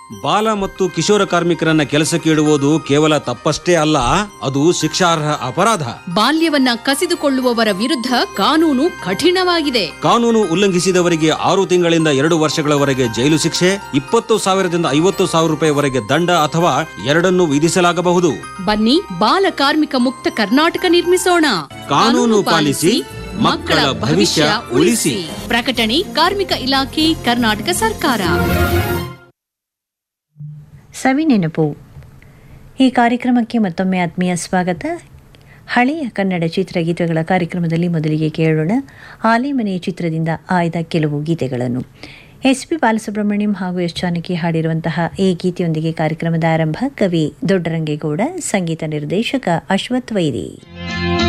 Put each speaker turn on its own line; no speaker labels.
ಬಾಲ ಮತ್ತು ಕಿಶೋರ ಕಾರ್ಮಿಕರನ್ನ ಕೆಲಸಕ್ಕೆ ಇಡುವುದು ಕೇವಲ ತಪ್ಪಷ್ಟೇ ಅಲ್ಲ ಅದು ಶಿಕ್ಷಾರ್ಹ ಅಪರಾಧ
ಬಾಲ್ಯವನ್ನ ಕಸಿದುಕೊಳ್ಳುವವರ ವಿರುದ್ಧ ಕಾನೂನು ಕಠಿಣವಾಗಿದೆ
ಕಾನೂನು ಉಲ್ಲಂಘಿಸಿದವರಿಗೆ ಆರು ತಿಂಗಳಿಂದ ಎರಡು ವರ್ಷಗಳವರೆಗೆ ಜೈಲು ಶಿಕ್ಷೆ ಇಪ್ಪತ್ತು ಸಾವಿರದಿಂದ ಐವತ್ತು ಸಾವಿರ ರೂಪಾಯಿವರೆಗೆ ದಂಡ ಅಥವಾ ಎರಡನ್ನು ವಿಧಿಸಲಾಗಬಹುದು
ಬನ್ನಿ ಬಾಲ ಕಾರ್ಮಿಕ ಮುಕ್ತ ಕರ್ನಾಟಕ ನಿರ್ಮಿಸೋಣ
ಕಾನೂನು ಪಾಲಿಸಿ ಮಕ್ಕಳ ಭವಿಷ್ಯ ಉಳಿಸಿ
ಪ್ರಕಟಣೆ ಕಾರ್ಮಿಕ ಇಲಾಖೆ ಕರ್ನಾಟಕ ಸರ್ಕಾರ
ಸವಿನೆನಪು ಈ ಕಾರ್ಯಕ್ರಮಕ್ಕೆ ಮತ್ತೊಮ್ಮೆ ಆತ್ಮೀಯ ಸ್ವಾಗತ ಹಳೆಯ ಕನ್ನಡ ಚಿತ್ರಗೀತೆಗಳ ಕಾರ್ಯಕ್ರಮದಲ್ಲಿ ಮೊದಲಿಗೆ ಕೇಳೋಣ ಆಲೆಮನೆ ಚಿತ್ರದಿಂದ ಆಯ್ದ ಕೆಲವು ಗೀತೆಗಳನ್ನು ಎಸ್ ಪಿ ಬಾಲಸುಬ್ರಹ್ಮಣ್ಯಂ ಹಾಗೂ ಎಸ್ ಜಾನಕಿ ಹಾಡಿರುವಂತಹ ಈ ಗೀತೆಯೊಂದಿಗೆ ಕಾರ್ಯಕ್ರಮದ ಆರಂಭ ಕವಿ ದೊಡ್ಡರಂಗೇಗೌಡ ಸಂಗೀತ ನಿರ್ದೇಶಕ ಅಶ್ವಥ್ ವೈರಿ